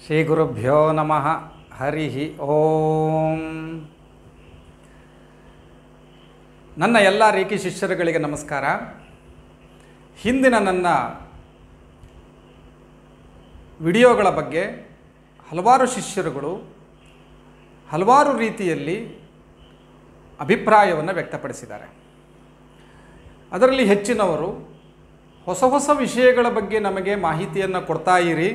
ಶ್ರೀ ಗುರುಭ್ಯೋ ನಮಃ ಹರಿ ಓಂ ನನ್ನ ಎಲ್ಲ ರೇಖಿ ಶಿಷ್ಯರುಗಳಿಗೆ ನಮಸ್ಕಾರ ಹಿಂದಿನ ನನ್ನ ವಿಡಿಯೋಗಳ ಬಗ್ಗೆ ಹಲವಾರು ಶಿಷ್ಯರುಗಳು ಹಲವಾರು ರೀತಿಯಲ್ಲಿ ಅಭಿಪ್ರಾಯವನ್ನು ವ್ಯಕ್ತಪಡಿಸಿದ್ದಾರೆ ಅದರಲ್ಲಿ ಹೆಚ್ಚಿನವರು ಹೊಸ ಹೊಸ ವಿಷಯಗಳ ಬಗ್ಗೆ ನಮಗೆ ಮಾಹಿತಿಯನ್ನು ಕೊಡ್ತಾ ಇರಿ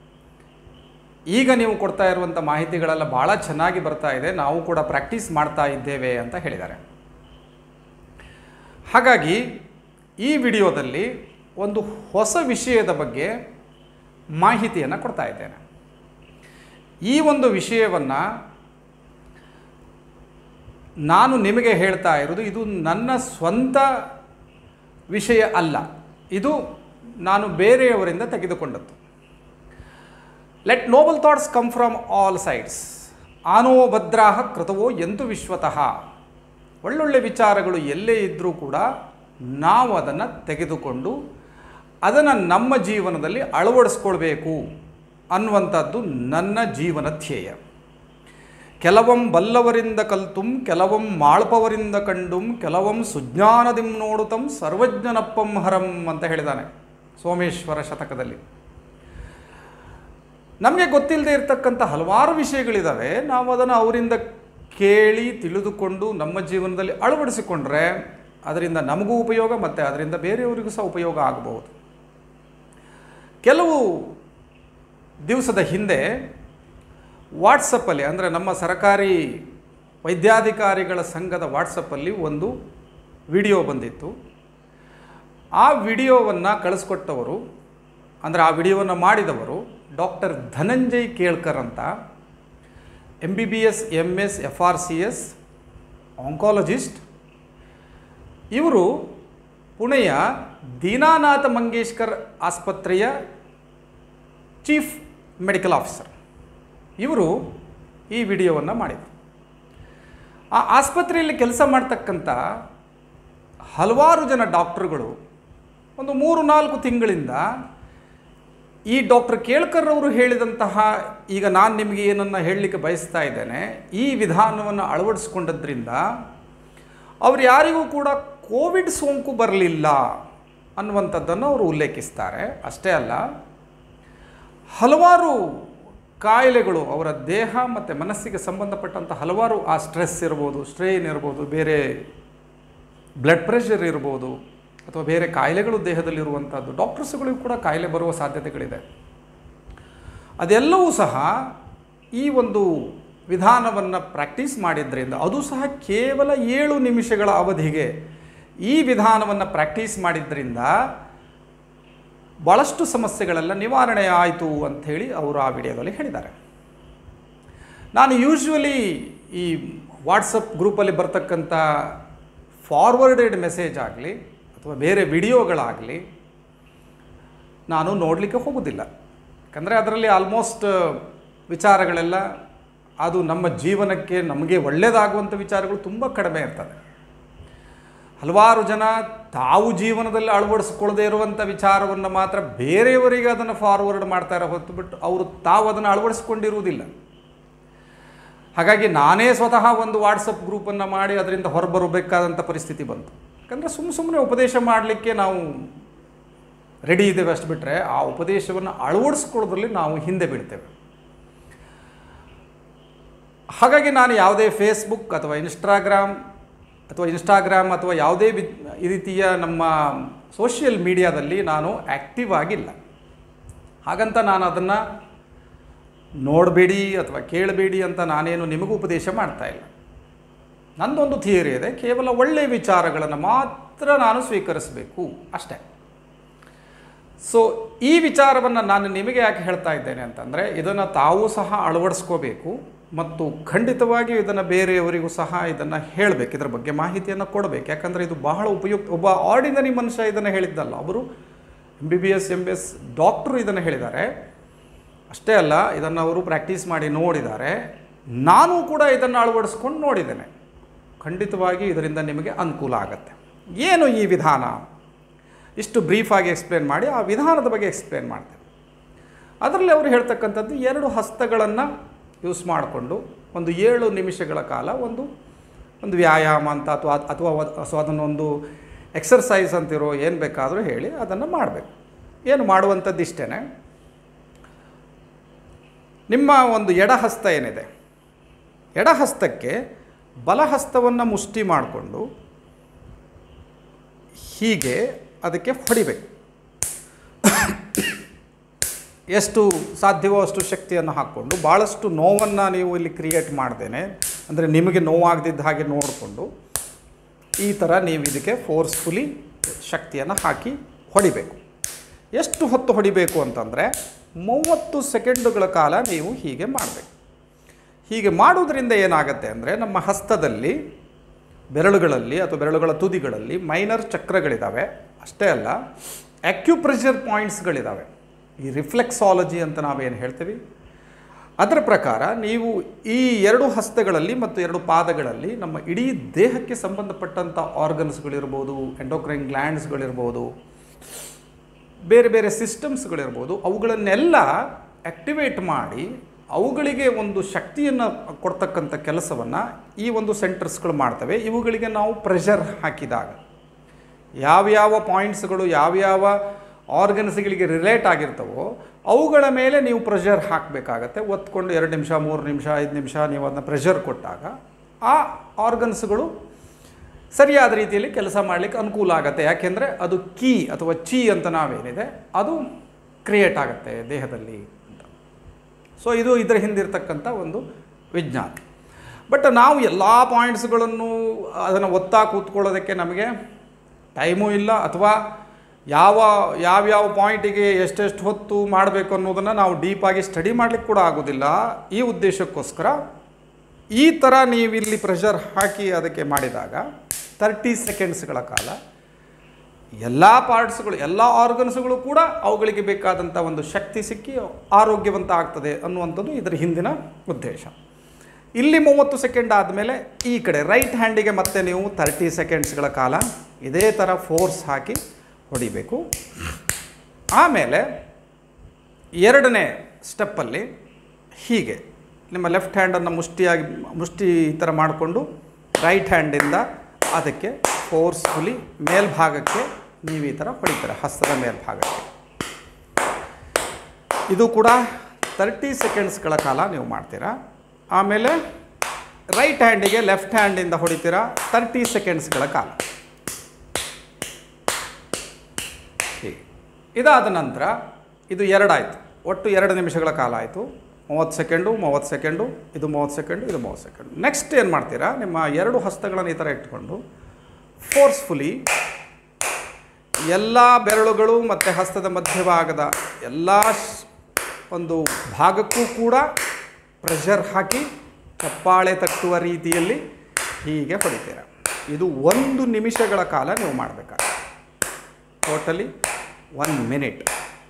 ಈಗ ನೀವು ಕೊಡ್ತಾ ಇರುವಂಥ ಮಾಹಿತಿಗಳೆಲ್ಲ ಭಾಳ ಚೆನ್ನಾಗಿ ಬರ್ತಾ ಇದೆ ನಾವು ಕೂಡ ಪ್ರಾಕ್ಟೀಸ್ ಮಾಡ್ತಾ ಇದ್ದೇವೆ ಅಂತ ಹೇಳಿದ್ದಾರೆ ಹಾಗಾಗಿ ಈ ವಿಡಿಯೋದಲ್ಲಿ ಒಂದು ಹೊಸ ವಿಷಯದ ಬಗ್ಗೆ ಮಾಹಿತಿಯನ್ನು ಕೊಡ್ತಾ ಇದ್ದೇನೆ ಈ ಒಂದು ವಿಷಯವನ್ನು ನಾನು ನಿಮಗೆ ಹೇಳ್ತಾ ಇರೋದು ಇದು ನನ್ನ ಸ್ವಂತ ವಿಷಯ ಅಲ್ಲ ಇದು ನಾನು ಬೇರೆಯವರಿಂದ ತೆಗೆದುಕೊಂಡದ್ದು let noble thoughts come from all sides ಆನೋ ಭದ್ರಾಹ ಕೃತವೋ ಎಂತು ವಿಶ್ವತಃ ಒಳ್ಳೊಳ್ಳೆ ವಿಚಾರಗಳು ಎಲ್ಲೇ ಇದ್ದರೂ ಕೂಡ ನಾವು ಅದನ್ನು ತೆಗೆದುಕೊಂಡು ಅದನ್ನು ನಮ್ಮ ಜೀವನದಲ್ಲಿ ಅಳವಡಿಸ್ಕೊಳ್ಬೇಕು ಅನ್ನುವಂಥದ್ದು ನನ್ನ ಜೀವನ ಧ್ಯೇಯ ಕೆಲವಂ ಬಲ್ಲವರಿಂದ ಕಲ್ತುಂ ಕೆಲವಂ ಮಾಳ್ಪವರಿಂದ ಕಂಡುಂ ಕೆಲವಂ ಸುಜ್ಞಾನದಿಂ ನೋಡುತ್ತಂ ಸರ್ವಜ್ಞನಪ್ಪಂ ಹರಂ ಅಂತ ಹೇಳಿದಾನೆ ಸೋಮೇಶ್ವರ ಶತಕದಲ್ಲಿ ನಮಗೆ ಗೊತ್ತಿಲ್ಲದೆ ಇರತಕ್ಕಂಥ ಹಲವಾರು ವಿಷಯಗಳಿದ್ದಾವೆ ನಾವು ಅದನ್ನು ಅವರಿಂದ ಕೇಳಿ ತಿಳಿದುಕೊಂಡು ನಮ್ಮ ಜೀವನದಲ್ಲಿ ಅಳವಡಿಸಿಕೊಂಡ್ರೆ ಅದರಿಂದ ನಮಗೂ ಉಪಯೋಗ ಮತ್ತು ಅದರಿಂದ ಬೇರೆಯವರಿಗೂ ಸಹ ಉಪಯೋಗ ಆಗಬಹುದು ಕೆಲವು ದಿವಸದ ಹಿಂದೆ ವಾಟ್ಸಪ್ಪಲ್ಲಿ ಅಂದರೆ ನಮ್ಮ ಸರ್ಕಾರಿ ವೈದ್ಯಾಧಿಕಾರಿಗಳ ಸಂಘದ ವಾಟ್ಸಪ್ಪಲ್ಲಿ ಒಂದು ವಿಡಿಯೋ ಬಂದಿತ್ತು ಆ ವಿಡಿಯೋವನ್ನು ಕಳಿಸ್ಕೊಟ್ಟವರು ಅಂದರೆ ಆ ವಿಡಿಯೋವನ್ನು ಮಾಡಿದವರು ಡಾಕ್ಟರ್ ಧನಂಜಯ್ ಕೇಳ್ಕರ್ ಅಂತ M B B S M S F R C S oncologist ಇವರು ಪುಣೆಯ ದೀನಾನಾಥ ಮಂಗೇಶ್ಕರ್ ಆಸ್ಪತ್ರೆಯ ಚೀಫ್ ಮೆಡಿಕಲ್ ಆಫೀಸರ್ ಇವರು ಈ ವಿಡಿಯೋವನ್ನು ಮಾಡಿದರು ಆ ಆಸ್ಪತ್ರೆಯಲ್ಲಿ ಕೆಲಸ ಮಾಡ್ತಕ್ಕಂಥ ಹಲವಾರು ಜನ ಡಾಕ್ಟ್ರುಗಳು ಒಂದು ಮೂರು ನಾಲ್ಕು ತಿಂಗಳಿಂದ ಈ ಡಾಕ್ಟರ್ ಕೇಳ್ಕರ್ ಅವರು ಹೇಳಿದಂತಹ ಈಗ ನಾನು ನಿಮಗೆ ಏನನ್ನು ಹೇಳಲಿಕ್ಕೆ ಬಯಸ್ತಾ ಇದ್ದೇನೆ ಈ ವಿಧಾನವನ್ನು ಅಳವಡಿಸ್ಕೊಂಡದ್ರಿಂದ ಅವರು ಯಾರಿಗೂ ಕೂಡ ಕೋವಿಡ್ ಸೋಂಕು ಬರಲಿಲ್ಲ ಅನ್ನುವಂಥದ್ದನ್ನು ಅವರು ಉಲ್ಲೇಖಿಸ್ತಾರೆ ಅಷ್ಟೇ ಅಲ್ಲ ಹಲವಾರು ಕಾಯಿಲೆಗಳು ಅವರ ದೇಹ ಮತ್ತು ಮನಸ್ಸಿಗೆ ಸಂಬಂಧಪಟ್ಟಂಥ ಹಲವಾರು ಆ ಸ್ಟ್ರೆಸ್ ಇರ್ಬೋದು ಸ್ಟ್ರೈನ್ ಇರ್ಬೋದು ಬೇರೆ ಬ್ಲಡ್ ಪ್ರೆಷರ್ ಇರ್ಬೋದು ಅಥವಾ ಬೇರೆ ಕಾಯಿಲೆಗಳು ದೇಹದಲ್ಲಿರುವಂಥದ್ದು ಡಾಕ್ಟರ್ಸ್ಗಳಿಗೂ ಕೂಡ ಕಾಯಿಲೆ ಬರುವ ಸಾಧ್ಯತೆಗಳಿದೆ ಅದೆಲ್ಲವೂ ಸಹ ಈ ಒಂದು ವಿಧಾನವನ್ನು ಪ್ರಾಕ್ಟೀಸ್ ಮಾಡಿದ್ರಿಂದ ಅದು ಸಹ ಕೇವಲ ಏಳು ನಿಮಿಷಗಳ ಅವಧಿಗೆ ಈ ವಿಧಾನವನ್ನು ಪ್ರಾಕ್ಟೀಸ್ ಮಾಡಿದ್ರಿಂದ ಭಾಳಷ್ಟು ಸಮಸ್ಯೆಗಳೆಲ್ಲ ನಿವಾರಣೆ ಆಯಿತು ಅಂಥೇಳಿ ಅವರು ಆ ವಿಡಿಯೋದಲ್ಲಿ ಹೇಳಿದ್ದಾರೆ ನಾನು ಯೂಶ್ವಲಿ ಈ ವಾಟ್ಸಪ್ ಗ್ರೂಪಲ್ಲಿ ಬರ್ತಕ್ಕಂಥ ಫಾರ್ವರ್ಡೆಡ್ ಮೆಸೇಜ್ ಆಗಲಿ ಅಥವಾ ಬೇರೆ ವಿಡಿಯೋಗಳಾಗಲಿ ನಾನು ನೋಡಲಿಕ್ಕೆ ಹೋಗೋದಿಲ್ಲ ಯಾಕಂದರೆ ಅದರಲ್ಲಿ ಆಲ್ಮೋಸ್ಟ್ ವಿಚಾರಗಳೆಲ್ಲ ಅದು ನಮ್ಮ ಜೀವನಕ್ಕೆ ನಮಗೆ ಒಳ್ಳೆಯದಾಗುವಂಥ ವಿಚಾರಗಳು ತುಂಬ ಕಡಿಮೆ ಇರ್ತದೆ ಹಲವಾರು ಜನ ತಾವು ಜೀವನದಲ್ಲಿ ಅಳವಡಿಸ್ಕೊಳ್ಳದೇ ಇರುವಂಥ ವಿಚಾರವನ್ನು ಮಾತ್ರ ಬೇರೆಯವರಿಗೆ ಅದನ್ನು ಫಾರ್ವರ್ಡ್ ಮಾಡ್ತಾರೆ ಹೊತ್ತು ಬಿಟ್ಟು ಅವರು ತಾವು ಅದನ್ನು ಅಳವಡಿಸ್ಕೊಂಡಿರುವುದಿಲ್ಲ ಹಾಗಾಗಿ ನಾನೇ ಸ್ವತಃ ಒಂದು ವಾಟ್ಸಪ್ ಗ್ರೂಪನ್ನು ಮಾಡಿ ಅದರಿಂದ ಹೊರಬರಬೇಕಾದಂಥ ಪರಿಸ್ಥಿತಿ ಬಂತು ಯಾಕಂದರೆ ಸುಮ್ಮ ಸುಮ್ಮನೆ ಉಪದೇಶ ಮಾಡಲಿಕ್ಕೆ ನಾವು ರೆಡಿ ಇದ್ದೇವೆ ಅಷ್ಟು ಬಿಟ್ಟರೆ ಆ ಉಪದೇಶವನ್ನು ಅಳವಡಿಸ್ಕೊಳ್ಳೋದ್ರಲ್ಲಿ ನಾವು ಹಿಂದೆ ಬೀಳ್ತೇವೆ ಹಾಗಾಗಿ ನಾನು ಯಾವುದೇ ಫೇಸ್ಬುಕ್ ಅಥವಾ ಇನ್ಸ್ಟಾಗ್ರಾಮ್ ಅಥವಾ ಇನ್ಸ್ಟಾಗ್ರಾಮ್ ಅಥವಾ ಯಾವುದೇ ವಿ ಈ ರೀತಿಯ ನಮ್ಮ ಸೋಷಿಯಲ್ ಮೀಡಿಯಾದಲ್ಲಿ ನಾನು ಆ್ಯಕ್ಟಿವ್ ಆಗಿಲ್ಲ ಹಾಗಂತ ನಾನು ಅದನ್ನು ನೋಡಬೇಡಿ ಅಥವಾ ಕೇಳಬೇಡಿ ಅಂತ ನಾನೇನು ನಿಮಗೂ ಉಪದೇಶ ಮಾಡ್ತಾ ಇಲ್ಲ ನಂದೊಂದು ಥಿಯರಿ ಇದೆ ಕೇವಲ ಒಳ್ಳೆಯ ವಿಚಾರಗಳನ್ನು ಮಾತ್ರ ನಾನು ಸ್ವೀಕರಿಸಬೇಕು ಅಷ್ಟೇ ಸೊ ಈ ವಿಚಾರವನ್ನು ನಾನು ನಿಮಗೆ ಯಾಕೆ ಹೇಳ್ತಾ ಇದ್ದೇನೆ ಅಂತಂದರೆ ಇದನ್ನು ತಾವು ಸಹ ಅಳವಡಿಸ್ಕೋಬೇಕು ಮತ್ತು ಖಂಡಿತವಾಗಿ ಇದನ್ನು ಬೇರೆಯವರಿಗೂ ಸಹ ಇದನ್ನು ಹೇಳಬೇಕು ಇದರ ಬಗ್ಗೆ ಮಾಹಿತಿಯನ್ನು ಕೊಡಬೇಕು ಯಾಕಂದರೆ ಇದು ಬಹಳ ಉಪಯುಕ್ತ ಒಬ್ಬ ಆರ್ಡಿನರಿ ಮನುಷ್ಯ ಇದನ್ನು ಹೇಳಿದ್ದಲ್ಲ ಅವರು M B B S M S doctor ಇದನ್ನು ಹೇಳಿದ್ದಾರೆ ಅಷ್ಟೇ ಅಲ್ಲ ಇದನ್ನು ಅವರು ಪ್ರಾಕ್ಟೀಸ್ ಮಾಡಿ ನೋಡಿದ್ದಾರೆ ನಾನು ಕೂಡ ಇದನ್ನು ಅಳವಡಿಸ್ಕೊಂಡು ನೋಡಿದ್ದೇನೆ ಖಂಡಿತವಾಗಿ ಇದರಿಂದ ನಿಮಗೆ ಅನುಕೂಲ ಆಗುತ್ತೆ ಏನು ಈ ವಿಧಾನ ಇಷ್ಟು ಬ್ರೀಫಾಗಿ ಎಕ್ಸ್ಪ್ಲೇನ್ ಮಾಡಿ ಆ ವಿಧಾನದ ಬಗ್ಗೆ ಎಕ್ಸ್ಪ್ಲೇನ್ ಮಾಡ್ತೇನೆ ಅದರಲ್ಲಿ ಅವರು ಹೇಳ್ತಕ್ಕಂಥದ್ದು ಎರಡು ಹಸ್ತಗಳನ್ನು ಯೂಸ್ ಮಾಡಿಕೊಂಡು ಒಂದು ಏಳು ನಿಮಿಷಗಳ ಕಾಲ ಒಂದು ಒಂದು ವ್ಯಾಯಾಮ ಅಂತ ಅಥವಾ ಅಥವಾ ಸೊ ಅದನ್ನೊಂದು ಎಕ್ಸರ್ಸೈಸ್ ಅಂತಿರೋ ಏನು ಬೇಕಾದರೂ ಹೇಳಿ ಅದನ್ನು ಮಾಡಬೇಕು ಏನು ಮಾಡುವಂಥದ್ದು ಇಷ್ಟೇ ನಿಮ್ಮ ಒಂದು ಎಡಹಸ್ತ ಏನಿದೆ ಎಡಹಸ್ತಕ್ಕೆ ಬಲಹಸ್ತವನ್ನು ಮುಷ್ಟಿ ಮಾಡಿಕೊಂಡು ಹೀಗೆ ಅದಕ್ಕೆ ಹೊಡಿಬೇಕು ಎಷ್ಟು ಸಾಧ್ಯವೋ ಅಷ್ಟು ಶಕ್ತಿಯನ್ನು ಹಾಕ್ಕೊಂಡು ಭಾಳಷ್ಟು ನೋವನ್ನು ನೀವು ಇಲ್ಲಿ ಕ್ರಿಯೇಟ್ ಮಾಡ್ದೇನೆ ಅಂದರೆ ನಿಮಗೆ ನೋವಾಗದಿದ್ದ ಹಾಗೆ ನೋಡಿಕೊಂಡು ಈ ಥರ ನೀವು ಇದಕ್ಕೆ ಫೋರ್ಸ್ಫುಲಿ ಶಕ್ತಿಯನ್ನು ಹಾಕಿ ಹೊಡಿಬೇಕು ಎಷ್ಟು ಹೊತ್ತು ಹೊಡಿಬೇಕು ಅಂತಂದರೆ ಮೂವತ್ತು ಸೆಕೆಂಡುಗಳ ಕಾಲ ನೀವು ಹೀಗೆ ಮಾಡಬೇಕು ಹೀಗೆ ಮಾಡುವುದರಿಂದ ಏನಾಗುತ್ತೆ ಅಂದರೆ ನಮ್ಮ ಹಸ್ತದಲ್ಲಿ ಬೆರಳುಗಳಲ್ಲಿ ಅಥವಾ ಬೆರಳುಗಳ ತುದಿಗಳಲ್ಲಿ ಮೈನರ್ ಚಕ್ರಗಳಿದ್ದಾವೆ ಅಷ್ಟೇ ಅಲ್ಲ ಅಕ್ಯುಪ್ರೆಷರ್ ಪಾಯಿಂಟ್ಸ್ಗಳಿದ್ದಾವೆ ಈ ರಿಫ್ಲೆಕ್ಸಾಲಜಿ ಅಂತ ನಾವೇನು ಹೇಳ್ತೀವಿ ಅದರ ಪ್ರಕಾರ ನೀವು ಈ ಎರಡು ಹಸ್ತಗಳಲ್ಲಿ ಮತ್ತು ಎರಡು ಪಾದಗಳಲ್ಲಿ ನಮ್ಮ ಇಡೀ ದೇಹಕ್ಕೆ ಸಂಬಂಧಪಟ್ಟಂಥ ಆರ್ಗನ್ಸ್ಗಳಿರ್ಬೋದು ಎಂಡೋಕ್ರೈನ್ ಗ್ಲ್ಯಾಂಡ್ಸ್ಗಳಿರ್ಬೋದು ಬೇರೆ ಬೇರೆ ಸಿಸ್ಟಮ್ಸ್ಗಳಿರ್ಬೋದು ಅವುಗಳನ್ನೆಲ್ಲ ಆ್ಯಕ್ಟಿವೇಟ್ ಮಾಡಿ ಅವುಗಳಿಗೆ ಒಂದು ಶಕ್ತಿಯನ್ನು ಕೊಡ್ತಕ್ಕಂಥ ಕೆಲಸವನ್ನು ಈ ಒಂದು ಸೆಂಟರ್ಸ್ಗಳು ಮಾಡ್ತವೆ ಇವುಗಳಿಗೆ ನಾವು ಪ್ರೆಷರ್ ಹಾಕಿದಾಗ ಯಾವ್ಯಾವ ಪಾಯಿಂಟ್ಸ್ಗಳು ಯಾವ್ಯಾವ ಆರ್ಗನ್ಸ್ಗಳಿಗೆ ರಿಲೇಟ್ ಆಗಿರ್ತವೋ ಅವುಗಳ ಮೇಲೆ ನೀವು ಪ್ರೆಷರ್ ಹಾಕಬೇಕಾಗತ್ತೆ ಒತ್ಕೊಂಡು ಎರಡು ನಿಮಿಷ ಮೂರು ನಿಮಿಷ ಐದು ನಿಮಿಷ ನೀವು ಅದನ್ನ ಪ್ರೆಷರ್ ಕೊಟ್ಟಾಗ ಆ ಆರ್ಗನ್ಸ್ಗಳು ಸರಿಯಾದ ರೀತಿಯಲ್ಲಿ ಕೆಲಸ ಮಾಡಲಿಕ್ಕೆ ಅನುಕೂಲ ಆಗುತ್ತೆ ಯಾಕೆಂದರೆ ಅದು ಕೀ ಅಥವಾ ಚಿ ಅಂತ ನಾವೇನಿದೆ ಅದು ಕ್ರಿಯೇಟ್ ಆಗುತ್ತೆ ದೇಹದಲ್ಲಿ ಅಂತ ಸೊ ಇದು ಇದರ ಹಿಂದಿರ್ತಕ್ಕಂಥ ಒಂದು ವಿಜ್ಞಾನ ಬಟ್ ನಾವು ಎಲ್ಲ ಪಾಯಿಂಟ್ಸ್ಗಳನ್ನು ಅದನ್ನು ಒತ್ತಾ ಕೂತ್ಕೊಳ್ಳೋದಕ್ಕೆ ನಮಗೆ ಟೈಮೂ ಇಲ್ಲ ಅಥವಾ ಯಾವ ಯಾವ್ಯಾವ ಪಾಯಿಂಟಿಗೆ ಎಷ್ಟೆಷ್ಟು ಹೊತ್ತು ಮಾಡಬೇಕು ಅನ್ನೋದನ್ನು ನಾವು ಡೀಪಾಗಿ ಸ್ಟಡಿ ಮಾಡಲಿಕ್ಕೆ ಕೂಡ ಆಗೋದಿಲ್ಲ ಈ ಉದ್ದೇಶಕ್ಕೋಸ್ಕರ ಈ ಥರ ನೀವು ಇಲ್ಲಿ ಪ್ರೆಷರ್ ಹಾಕಿ ಅದಕ್ಕೆ ಮಾಡಿದಾಗ ತರ್ಟಿ ಸೆಕೆಂಡ್ಸ್ಗಳ ಕಾಲ ಎಲ್ಲ ಪಾರ್ಟ್ಸ್ಗಳು ಎಲ್ಲ ಆರ್ಗನ್ಸ್ಗಳು ಕೂಡ ಅವುಗಳಿಗೆ ಬೇಕಾದಂಥ ಒಂದು ಶಕ್ತಿ ಸಿಕ್ಕಿ ಆರೋಗ್ಯವಂತ ಆಗ್ತದೆ ಅನ್ನುವಂಥದ್ದು ಇದರ ಹಿಂದಿನ ಉದ್ದೇಶ ಇಲ್ಲಿ ಮೂವತ್ತು ಸೆಕೆಂಡ್ ಆದಮೇಲೆ ಈ ಕಡೆ ರೈಟ್ ಹ್ಯಾಂಡಿಗೆ ಮತ್ತೆ ನೀವು ತರ್ಟಿ ಸೆಕೆಂಡ್ಸ್ಗಳ ಕಾಲ ಇದೇ ಥರ ಫೋರ್ಸ್ ಹಾಕಿ ಹೊಡಿಬೇಕು ಆಮೇಲೆ ಎರಡನೇ ಸ್ಟೆಪ್ಪಲ್ಲಿ ಹೀಗೆ ನಿಮ್ಮ ಲೆಫ್ಟ್ ಹ್ಯಾಂಡನ್ನು ಮುಷ್ಟಿಯಾಗಿ ಮುಷ್ಟಿ ಈ ಥರ ಮಾಡಿಕೊಂಡು ರೈಟ್ ಹ್ಯಾಂಡಿಂದ ಅದಕ್ಕೆ ಫೋರ್ಸ್ಫುಲಿ ಮೇಲ್ಭಾಗಕ್ಕೆ ನೀವು ಈ ಥರ ಹೊಡಿತೀರ ಹಸ್ತದ ಮೇಲ್ಭಾಗಕ್ಕೆ ಇದು ಕೂಡ ತರ್ಟಿ ಸೆಕೆಂಡ್ಸ್ಗಳ ಕಾಲ ನೀವು ಮಾಡ್ತೀರಾ ಆಮೇಲೆ ರೈಟ್ ಹ್ಯಾಂಡಿಗೆ ಲೆಫ್ಟ್ ಹ್ಯಾಂಡಿಂದ ಹೊಡಿತೀರಾ ತರ್ಟಿ ಸೆಕೆಂಡ್ಸ್ಗಳ ಕಾಲ ಹೀಗೆ ಇದಾದ ನಂತರ ಇದು ಎರಡಾಯಿತು ಒಟ್ಟು ಎರಡು ನಿಮಿಷಗಳ ಕಾಲ ಆಯಿತು ಮೂವತ್ತು ಸೆಕೆಂಡು ಮೂವತ್ತು ಸೆಕೆಂಡು ಇದು ಮೂವತ್ತು ಸೆಕೆಂಡು ಇದು ಮೂವತ್ತು ಸೆಕೆಂಡು ನೆಕ್ಸ್ಟ್ ಏನು ಮಾಡ್ತೀರಾ ನಿಮ್ಮ ಎರಡು ಹಸ್ತಗಳನ್ನು ಈ ಥರ ಇಟ್ಕೊಂಡು ಫೋರ್ಸ್ಫುಲಿ ಎಲ್ಲ ಬೆರಳುಗಳು ಮತ್ತು ಹಸ್ತದ ಮಧ್ಯಭಾಗದ ಎಲ್ಲ ಶ್- ಒಂದು ಭಾಗಕ್ಕೂ ಕೂಡ ಪ್ರೆಷರ್ ಹಾಕಿ ಚಪ್ಪಾಳೆ ತಟ್ಟುವ ರೀತಿಯಲ್ಲಿ ಹೀಗೆ ಹೊಡಿತೀರ ಇದು ಒಂದು ನಿಮಿಷಗಳ ಕಾಲ ನೀವು ಮಾಡಬೇಕಾಗುತ್ತೆ ಟೋಟಲಿ ಒನ್ ಮಿನಿಟ್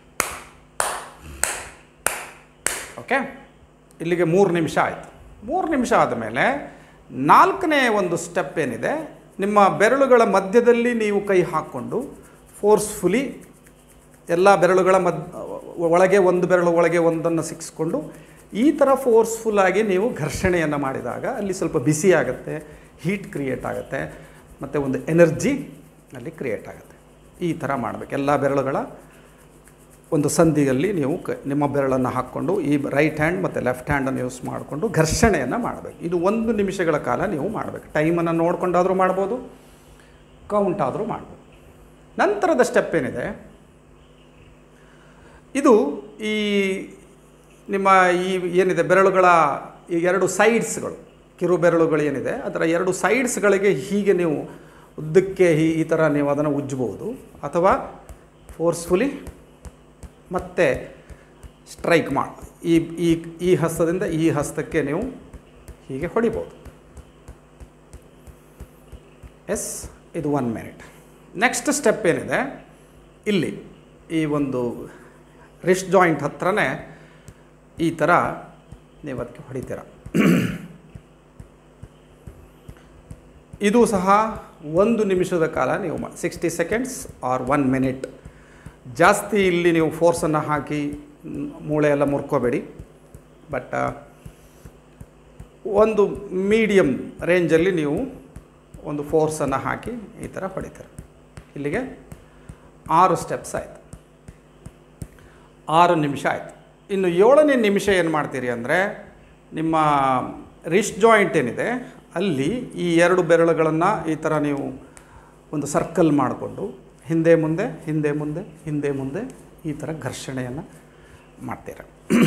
ಓಕೆ ಇಲ್ಲಿಗೆ ಮೂರು ನಿಮಿಷ ಆಯಿತು ಮೂರು ನಿಮಿಷ ಆದಮೇಲೆ ನಾಲ್ಕನೇ ಒಂದು ಸ್ಟೆಪ್ ಏನಿದೆ ನಿಮ್ಮ ಬೆರಳುಗಳ ಮಧ್ಯದಲ್ಲಿ ನೀವು ಕೈ ಹಾಕ್ಕೊಂಡು ಫೋರ್ಸ್ಫುಲಿ ಎಲ್ಲ ಬೆರಳುಗಳ ಮದ್ ಒಳಗೆ ಒಂದು ಬೆರಳು ಒಳಗೆ ಒಂದನ್ನು ಸಿಕ್ಸ್ಕೊಂಡು ಈ ಥರ ಫೋರ್ಸ್ಫುಲ್ಲಾಗಿ ನೀವು ಘರ್ಷಣೆಯನ್ನು ಮಾಡಿದಾಗ ಅಲ್ಲಿ ಸ್ವಲ್ಪ ಬಿಸಿ ಆಗುತ್ತೆ ಹೀಟ್ ಕ್ರಿಯೇಟ್ ಆಗುತ್ತೆ ಮತ್ತು ಒಂದು ಎನರ್ಜಿ ಅಲ್ಲಿ ಕ್ರಿಯೇಟ್ ಆಗುತ್ತೆ ಈ ಥರ ಮಾಡಬೇಕು ಎಲ್ಲ ಬೆರಳುಗಳ ಒಂದು ಸಂಧಿಯಲ್ಲಿ ನೀವು ಕ ನಿಮ್ಮ ಬೆರಳನ್ನು ಹಾಕ್ಕೊಂಡು ಈ ರೈಟ್ ಹ್ಯಾಂಡ್ ಮತ್ತು ಲೆಫ್ಟ್ ಹ್ಯಾಂಡನ್ನು ಯೂಸ್ ಮಾಡಿಕೊಂಡು ಘರ್ಷಣೆಯನ್ನು ಮಾಡಬೇಕು ಇದು ಒಂದು ನಿಮಿಷಗಳ ಕಾಲ ನೀವು ಮಾಡಬೇಕು ಟೈಮನ್ನು ನೋಡಿಕೊಂಡಾದರೂ ಮಾಡ್ಬೋದು ಕೌಂಟ್ ಆದರೂ ಮಾಡ್ಬೋದು ನಂತರದ ಸ್ಟೆಪ್ ಏನಿದೆ ಇದು ಈ ನಿಮ್ಮ ಈ ಏನಿದೆ ಬೆರಳುಗಳ ಈ ಎರಡು ಸೈಡ್ಸ್ಗಳು ಕಿರು ಬೆರಳುಗಳು ಏನಿದೆ ಅದರ ಎರಡು ಸೈಡ್ಸ್ಗಳಿಗೆ ಹೀಗೆ ನೀವು ಉದ್ದಕ್ಕೆ ಈ- ಈ ಥರ ನೀವು ಅದನ್ನು ಉಜ್ಜಬಹುದು ಅಥವಾ ಫೋರ್ಸ್ಫುಲಿ ಮತ್ತೆ ಸ್ಟ್ರೈಕ್ ಮಾಡಿ ಈ ಈ ಈ ಹಸ್ತದಿಂದ ಈ ಹಸ್ತಕ್ಕೆ ನೀವು ಹೀಗೆ ಹೊಡಿಬೋದು ಎಸ್ ಇದು ಒನ್ ಮಿನಿಟ್ ನೆಕ್ಸ್ಟ್ ಸ್ಟೆಪ್ ಏನಿದೆ ಇಲ್ಲಿ ಈ ಒಂದು ರಿಸ್ಟ್ ಜಾಯಿಂಟ್ ಹತ್ರನೇ ಈ ಥರ ನೀವು ಅದಕ್ಕೆ ಹೊಡಿತೀರ ಇದು ಸಹ ಒಂದು ನಿಮಿಷದ ಕಾಲ ನೀವು sixty seconds or one minute ಜಾಸ್ತಿ ಇಲ್ಲಿ ನೀವು ಫೋರ್ಸನ್ನು ಹಾಕಿ ಮೂಳೆ ಎಲ್ಲ ಮುರ್ಕೋಬೇಡಿ ಬಟ್ ಒಂದು ಮೀಡಿಯಮ್ ರೇಂಜಲ್ಲಿ ನೀವು ಒಂದು ಫೋರ್ಸನ್ನು ಹಾಕಿ ಈ ಥರ ಹೊಡಿತೀರ ಇಲ್ಲಿಗೆ ಆರು ಸ್ಟೆಪ್ಸ್ ಆಯಿತು ಆರು ನಿಮಿಷ ಆಯಿತು ಇನ್ನು ಏಳನೇ ನಿಮಿಷ ಏನು ಮಾಡ್ತೀರಿ ಅಂದರೆ ನಿಮ್ಮ ರಿಸ್ಟ್ ಜಾಯಿಂಟ್ ಏನಿದೆ ಅಲ್ಲಿ ಈ ಎರಡು ಬೆರಳುಗಳನ್ನು ಈ ಥರ ನೀವು ಒಂದು ಸರ್ಕಲ್ ಮಾಡಿಕೊಂಡು ಹಿಂದೆ ಮುಂದೆ ಹಿಂದೆ ಮುಂದೆ ಹಿಂದೆ ಮುಂದೆ ಈ ಥರ ಘರ್ಷಣೆಯನ್ನು ಮಾಡ್ತೀರ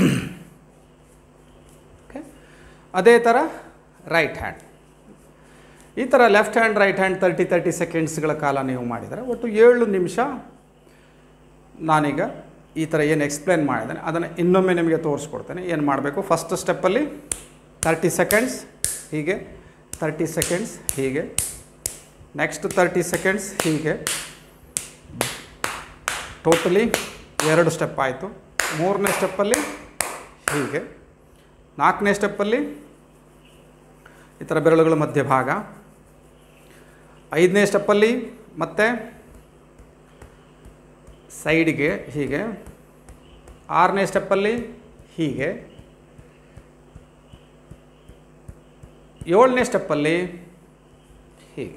ಓಕೆ ಅದೇ ಥರ ರೈಟ್ ಹ್ಯಾಂಡ್ ಈ ಥರ left hand right hand thirty thirty ಸೆಕೆಂಡ್ಸ್ಗಳ ಕಾಲ ನೀವು ಮಾಡಿದರೆ ಒಟ್ಟು ಏಳು ನಿಮಿಷ ನಾನೀಗ ಈ ಥರ ಏನು ಎಕ್ಸ್ಪ್ಲೇನ್ ಮಾಡಿದ್ದೇನೆ ಅದನ್ನು ಇನ್ನೊಮ್ಮೆ ನಿಮಗೆ ತೋರಿಸ್ಕೊಡ್ತೇನೆ ಏನು ಮಾಡಬೇಕು ಫಸ್ಟ್ ಸ್ಟೆಪ್ಪಲ್ಲಿ ತರ್ಟಿ ಸೆಕೆಂಡ್ಸ್ ಹೀಗೆ ತರ್ಟಿ ಸೆಕೆಂಡ್ಸ್ ಹೀಗೆ ನೆಕ್ಸ್ಟ್ ತರ್ಟಿ ಸೆಕೆಂಡ್ಸ್ ಹೀಗೆ ಟೋಟಲಿ ಎರಡು ಸ್ಟೆಪ್ ಆಯಿತು ಮೂರನೇ ಸ್ಟೆಪ್ಪಲ್ಲಿ ಹೀಗೆ ನಾಲ್ಕನೇ ಸ್ಟೆಪ್ಪಲ್ಲಿ ಈ ಥರ ಬೆರಳುಗಳ ಮಧ್ಯಭಾಗ ಐದನೇ ಸ್ಟೆಪ್ಪಲ್ಲಿ ಮತ್ತೆ ಸೈಡಿಗೆ ಹೀಗೆ ಆರನೇ ಸ್ಟೆಪ್ಪಲ್ಲಿ ಹೀಗೆ ಏಳನೇ ಸ್ಟೆಪ್ಪಲ್ಲಿ ಹೀಗೆ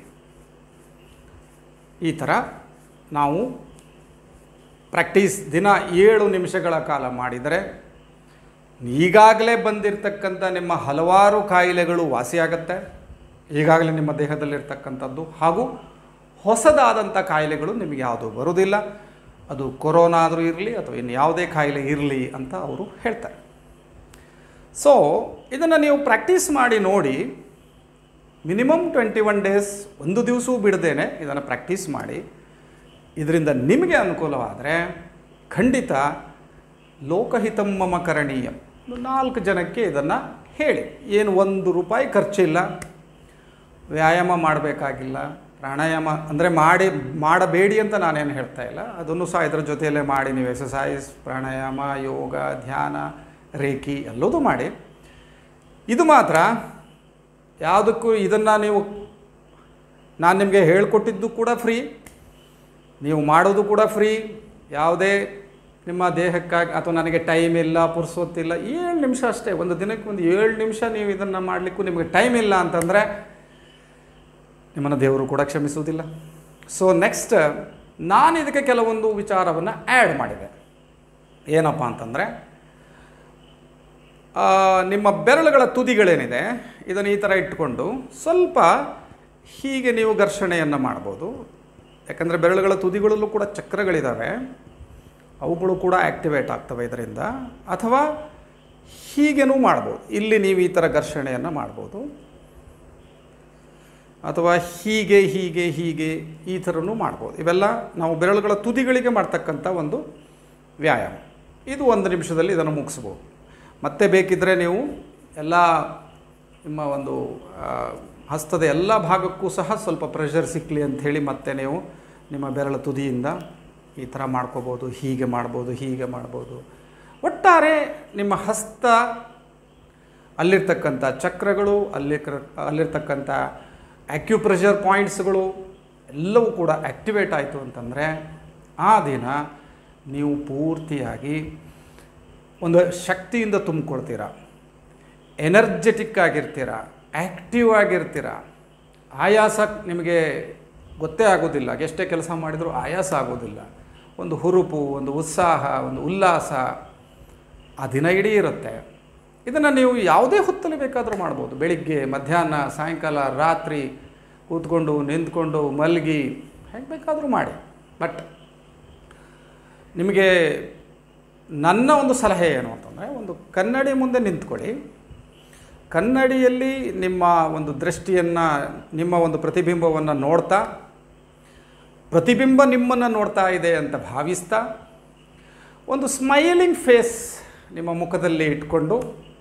ಈ ಥರ ನಾವು ಪ್ರಾಕ್ಟೀಸ್ ದಿನ ಏಳು ನಿಮಿಷಗಳ ಕಾಲ ಮಾಡಿದರೆ ಈಗಾಗಲೇ ಬಂದಿರತಕ್ಕಂಥ ನಿಮ್ಮ ಹಲವಾರು ಕಾಯಿಲೆಗಳು ವಾಸಿಯಾಗತ್ತೆ ಈಗಾಗಲೇ ನಿಮ್ಮ ದೇಹದಲ್ಲಿರ್ತಕ್ಕಂಥದ್ದು ಹಾಗೂ ಹೊಸದಾದಂಥ ಕಾಯಿಲೆಗಳು ನಿಮಗೆ ಯಾವುದು ಬರೋದಿಲ್ಲ ಅದು ಕೊರೋನಾ ಆದರೂ ಇರಲಿ ಅಥವಾ ಇನ್ನು ಯಾವುದೇ ಕಾಯಿಲೆ ಇರಲಿ ಅಂತ ಅವರು ಹೇಳ್ತಾರೆ ಸೊ ಇದನ್ನು ನೀವು ಪ್ರಾಕ್ಟೀಸ್ ಮಾಡಿ ನೋಡಿ ಮಿನಿಮಮ್ ಟ್ವೆಂಟಿ ಒನ್ ಡೇಸ್ ಒಂದು ದಿವಸವೂ ಬಿಡದೇನೆ ಇದನ್ನು ಪ್ರಾಕ್ಟೀಸ್ ಮಾಡಿ ಇದರಿಂದ ನಿಮಗೆ ಅನುಕೂಲವಾದರೆ ಖಂಡಿತ ಲೋಕಹಿತಂ ಮಮ ಕರಣೀಯಂ ಒಂದು ನಾಲ್ಕು ಜನಕ್ಕೆ ಇದನ್ನು ಹೇಳಿ ಏನು ಒಂದು ರೂಪಾಯಿ ಖರ್ಚಿಲ್ಲ ವ್ಯಾಯಾಮ ಮಾಡಬೇಕಾಗಿಲ್ಲ ಪ್ರಾಣಾಯಾಮ ಅಂದರೆ ಮಾಡಿ ಮಾಡಬೇಡಿ ಅಂತ ನಾನೇನು ಹೇಳ್ತಾ ಇಲ್ಲ ಅದನ್ನು ಸಹ ಇದರ ಜೊತೆಯಲ್ಲೇ ಮಾಡಿ ನೀವು ಎಕ್ಸಸೈಸ್ ಪ್ರಾಣಾಯಾಮ ಯೋಗ ಧ್ಯಾನ ರೇಖಿ ಎಲ್ಲದೂ ಮಾಡಿ ಇದು ಮಾತ್ರ ಯಾವುದಕ್ಕೂ ಇದನ್ನು ನೀವು ನಾನು ನಿಮಗೆ ಹೇಳಿಕೊಟ್ಟಿದ್ದು ಕೂಡ ಫ್ರೀ ನೀವು ಮಾಡೋದು ಕೂಡ ಫ್ರೀ ಯಾವುದೇ ನಿಮ್ಮ ದೇಹಕ್ಕಾಗಿ ಅಥವಾ ನನಗೆ ಟೈಮ್ ಇಲ್ಲ ಪುರ್ಸೊತ್ತಿಲ್ಲ ಏಳು ನಿಮಿಷ ಅಷ್ಟೇ ಒಂದು ದಿನಕ್ಕೆ ಒಂದು ಏಳು ನಿಮಿಷ ನೀವು ಇದನ್ನು ಮಾಡಲಿಕ್ಕೂ ನಿಮಗೆ ಟೈಮ್ ಇಲ್ಲ ಅಂತಂದರೆ ನಿಮ್ಮನ್ನು ದೇವರು ಕೂಡ ಕ್ಷಮಿಸುವುದಿಲ್ಲ ಸೊ ನೆಕ್ಸ್ಟ್ ನಾನು ಇದಕ್ಕೆ ಕೆಲವೊಂದು ವಿಚಾರವನ್ನು ಆ್ಯಡ್ ಮಾಡಿದೆ ಏನಪ್ಪ ಅಂತಂದರೆ ಆ, ನಿಮ್ಮ ಬೆರಳುಗಳ ತುದಿಗಳೇನಿದೆ ಇದನ್ನು ಈ ಥರ ಇಟ್ಕೊಂಡು ಸ್ವಲ್ಪ ಹೀಗೆ ನೀವು ಘರ್ಷಣೆಯನ್ನು ಮಾಡ್ಬೋದು ಯಾಕಂದರೆ ಬೆರಳುಗಳ ತುದಿಗಳಲ್ಲೂ ಕೂಡ ಚಕ್ರಗಳಿದ್ದಾವೆ ಅವುಗಳು ಕೂಡ ಆ್ಯಕ್ಟಿವೇಟ್ ಆಗ್ತವೆ ಇದರಿಂದ ಅಥವಾ ಹೀಗೇನೂ ಮಾಡ್ಬೋದು ಇಲ್ಲಿ ನೀವು ಈ ಥರ ಘರ್ಷಣೆಯನ್ನು ಮಾಡ್ಬೋದು ಅಥವಾ ಹೀಗೆ ಹೀಗೆ ಹೀಗೆ ಈ ಥರನೂ ಮಾಡ್ಬೋದು ಇವೆಲ್ಲ ನಾವು ಬೆರಳುಗಳ ತುದಿಗಳಿಗೆ ಮಾಡ್ತಕ್ಕಂಥ ಒಂದು ವ್ಯಾಯಾಮ ಇದು ಒಂದು ನಿಮಿಷದಲ್ಲಿ ಇದನ್ನು ಮುಗಿಸ್ಬೋದು ಮತ್ತೆ ಬೇಕಿದ್ದರೆ ನೀವು ಎಲ್ಲ ನಿಮ್ಮ ಒಂದು ಆ, ಹಸ್ತದ ಎಲ್ಲ ಭಾಗಕ್ಕೂ ಸಹ ಸ್ವಲ್ಪ ಪ್ರೆಷರ್ ಸಿಕ್ಕಲಿ ಅಂಥೇಳಿ ಮತ್ತೆ ನೀವು ನಿಮ್ಮ ಬೆರಳ ತುದಿಯಿಂದ ಈ ಥರ ಮಾಡ್ಕೋಬೋದು ಹೀಗೆ ಮಾಡ್ಬೋದು ಹೀಗೆ ಮಾಡ್ಬೋದು ಒಟ್ಟಾರೆ ನಿಮ್ಮ ಹಸ್ತ ಅಲ್ಲಿರ್ತಕ್ಕಂಥ ಚಕ್ರಗಳು ಅಲ್ಲಿ ಅಲ್ಲಿರ್ತಕ್ಕಂಥ ಆ್ಯಕ್ಯುಪ್ರೆಷರ್ ಪಾಯಿಂಟ್ಸ್ಗಳು ಎಲ್ಲವೂ ಕೂಡ ಆ್ಯಕ್ಟಿವೇಟ್ ಆಯಿತು ಅಂತಂದರೆ ಆ ದಿನ ನೀವು ಪೂರ್ತಿಯಾಗಿ ಒಂದು ಶಕ್ತಿಯಿಂದ ತುಂಬಿಕೊಳ್ತೀರ ಎನರ್ಜೆಟಿಕ್ ಆಗಿರ್ತೀರ ಆ್ಯಕ್ಟಿವ್ ಆಗಿರ್ತೀರ ಆಯಾಸ ನಿಮಗೆ ಗೊತ್ತೇ ಆಗೋದಿಲ್ಲ ಎಷ್ಟೇ ಕೆಲಸ ಮಾಡಿದರೂ ಆಯಾಸ ಆಗೋದಿಲ್ಲ ಒಂದು ಹುರುಪು ಒಂದು ಉತ್ಸಾಹ ಒಂದು ಉಲ್ಲಾಸ ಆ ದಿನ ಇಡೀ ಇರುತ್ತೆ ಇದನ್ನು ನೀವು ಯಾವುದೇ ಹೊತ್ತಲ್ಲಿ ಬೇಕಾದರೂ ಮಾಡ್ಬೋದು ಬೆಳಿಗ್ಗೆ ಮಧ್ಯಾಹ್ನ ಸಾಯಂಕಾಲ ರಾತ್ರಿ ಕೂತ್ಕೊಂಡು ನಿಂತ್ಕೊಂಡು ಮಲಗಿ ಹೇಗೆ ಬೇಕಾದರೂ ಮಾಡಿ ಬಟ್ ನಿಮಗೆ ನನ್ನ ಒಂದು ಸಲಹೆ ಏನು ಅಂತಂದರೆ ಒಂದು ಕನ್ನಡಿ ಮುಂದೆ ನಿಂತ್ಕೊಳ್ಳಿ ಕನ್ನಡಿಯಲ್ಲಿ ನಿಮ್ಮ ಒಂದು ದೃಷ್ಟಿಯನ್ನು ನಿಮ್ಮ ಒಂದು ಪ್ರತಿಬಿಂಬವನ್ನು ನೋಡ್ತಾ ಪ್ರತಿಬಿಂಬ ನಿಮ್ಮನ್ನು ನೋಡ್ತಾ ಇದೆ ಅಂತ ಭಾವಿಸ್ತಾ ಒಂದು ಸ್ಮೈಲಿಂಗ್ ಫೇಸ್ ನಿಮ್ಮ ಮುಖದಲ್ಲಿ ಇಟ್ಕೊಂಡು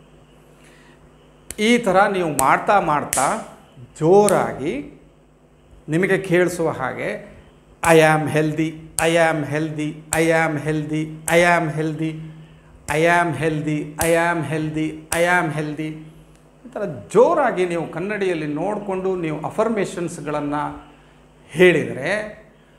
ಈ ಥರ ನೀವು ಮಾಡ್ತಾ ಮಾಡ್ತಾ ಜೋರಾಗಿ ನಿಮಗೆ ಕೇಳಿಸುವ ಹಾಗೆ I am healthy I am healthy I am healthy I am healthy I am healthy I am healthy I am healthy ಈ ಥರ ಜೋರಾಗಿ ನೀವು ಕನ್ನಡಿಯಲ್ಲಿ ನೋಡಿಕೊಂಡು ನೀವು ಅಫರ್ಮೇಷನ್ಸ್ಗಳನ್ನು ಹೇಳಿದರೆ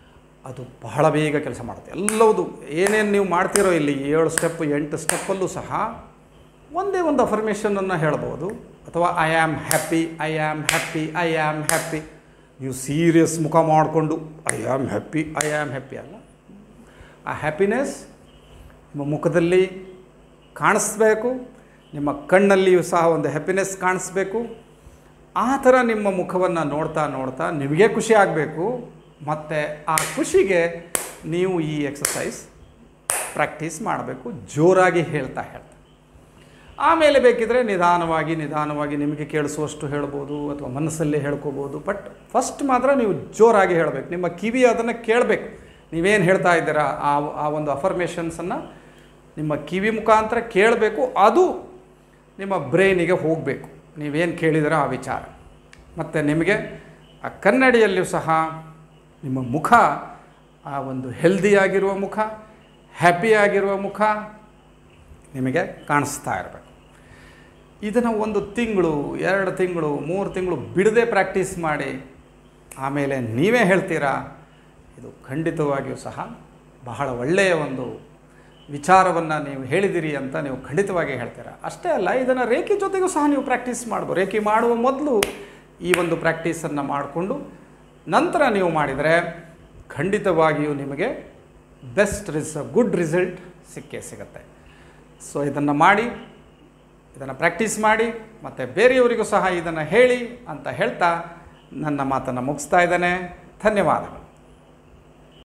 ಅದು ಬಹಳ ಬೇಗ ಕೆಲಸ ಮಾಡುತ್ತೆ ಎಲ್ಲವುದು ಏನೇನು ನೀವು ಮಾಡ್ತಿರೋ ಇಲ್ಲಿ ಏಳು ಸ್ಟೆಪ್ ಎಂಟು ಸ್ಟೆಪ್ಪಲ್ಲೂ ಸಹ ಒಂದೇ ಒಂದು ಅಫರ್ಮೇಷನನ್ನು ಹೇಳ್ಬೋದು ಅಥವಾ I am happy I am happy I am happy ನೀವು ಸೀರಿಯಸ್ ಮುಖ ಮಾಡಿಕೊಂಡು I am happy I am happy ಅಲ್ಲ ಆ ಹ್ಯಾಪಿನೆಸ್ ನಿಮ್ಮ ಮುಖದಲ್ಲಿ ಕಾಣಿಸ್ಬೇಕು ನಿಮ್ಮ ಕಣ್ಣಲ್ಲಿಯೂ ಸಹ ಒಂದು ಹ್ಯಾಪಿನೆಸ್ ಕಾಣಿಸ್ಬೇಕು ಆ ಥರ ನಿಮ್ಮ ಮುಖವನ್ನು ನೋಡ್ತಾ ನೋಡ್ತಾ ನಿಮಗೆ ಖುಷಿ ಆಗಬೇಕು ಮತ್ತು ಆ ಖುಷಿಗೆ ನೀವು ಈ ಎಕ್ಸಸೈಸ್ ಪ್ರಾಕ್ಟೀಸ್ ಮಾಡಬೇಕು ಜೋರಾಗಿ ಹೇಳ್ತಾ ಹೇಳ್ತಾ ಆಮೇಲೆ ಬೇಕಿದ್ರೆ ನಿಧಾನವಾಗಿ ನಿಧಾನವಾಗಿ ನಿಮಗೆ ಕೇಳಿಸುವಷ್ಟು ಹೇಳ್ಬೋದು ಅಥವಾ ಮನಸ್ಸಲ್ಲೇ ಹೇಳ್ಕೋಬೋದು ಬಟ್ ಫಸ್ಟ್ ಮಾತ್ರ ನೀವು ಜೋರಾಗಿ ಹೇಳಬೇಕು ನಿಮ್ಮ ಕಿವಿ ಅದನ್ನು ಕೇಳಬೇಕು ನೀವೇನು ಹೇಳ್ತಾ ಇದ್ದೀರಾ ಆ ಆ ಒಂದು ಅಫರ್ಮೇಷನ್ಸನ್ನು ನಿಮ್ಮ ಕಿವಿ ಮುಖಾಂತರ ಕೇಳಬೇಕು ಅದು ನಿಮ್ಮ ಬ್ರೈನಿಗೆ ಹೋಗಬೇಕು ನೀವೇನು ಕೇಳಿದಿರ ಆ ವಿಚಾರ ಮತ್ತು ನಿಮಗೆ ಆ ಕನ್ನಡಿಯಲ್ಲಿಯೂ ಸಹ ನಿಮ್ಮ ಮುಖ ಆ ಒಂದು ಹೆಲ್ದಿಯಾಗಿರುವ ಮುಖ ಹ್ಯಾಪಿಯಾಗಿರುವ ಮುಖ ನಿಮಗೆ ಕಾಣಿಸ್ತಾ ಇರಬೇಕು ಇದನ್ನು ಒಂದು ತಿಂಗಳು ಎರಡು ತಿಂಗಳು ಮೂರು ತಿಂಗಳು ಬಿಡದೆ ಪ್ರಾಕ್ಟೀಸ್ ಮಾಡಿ ಆಮೇಲೆ ನೀವೇ ಹೇಳ್ತೀರಾ ಇದು ಖಂಡಿತವಾಗಿಯೂ ಸಹ ಬಹಳ ಒಳ್ಳೆಯ ಒಂದು ವಿಚಾರವನ್ನು ನೀವು ಹೇಳಿದಿರಿ ಅಂತ ನೀವು ಖಂಡಿತವಾಗಿ ಹೇಳ್ತೀರಾ ಅಷ್ಟೇ ಅಲ್ಲ ಇದನ್ನು ರೇಖಿ ಜೊತೆಗೂ ಸಹ ನೀವು ಪ್ರಾಕ್ಟೀಸ್ ಮಾಡ್ಬೋದು ರೇಖಿ ಮಾಡುವ ಮೊದಲು ಈ ಒಂದು ಪ್ರಾಕ್ಟೀಸನ್ನು ಮಾಡಿಕೊಂಡು ನಂತರ ನೀವು ಮಾಡಿದರೆ ಖಂಡಿತವಾಗಿಯೂ ನಿಮಗೆ ಬೆಸ್ಟ್ ರಿಸ್ ಗುಡ್ ರಿಸಲ್ಟ್ ಸಿಕ್ಕೇ ಸಿಗುತ್ತೆ ಸೊ ಇದನ್ನು ಮಾಡಿ ಇದನ್ನು ಪ್ರಾಕ್ಟೀಸ್ ಮಾಡಿ ಮತ್ತು ಬೇರೆಯವರಿಗೂ ಸಹ ಇದನ್ನು ಹೇಳಿ ಅಂತ ಹೇಳ್ತಾ ನನ್ನ ಮಾತನ್ನು ಮುಗಿಸ್ತಾ ಇದ್ದೇನೆ ಧನ್ಯವಾದಗಳು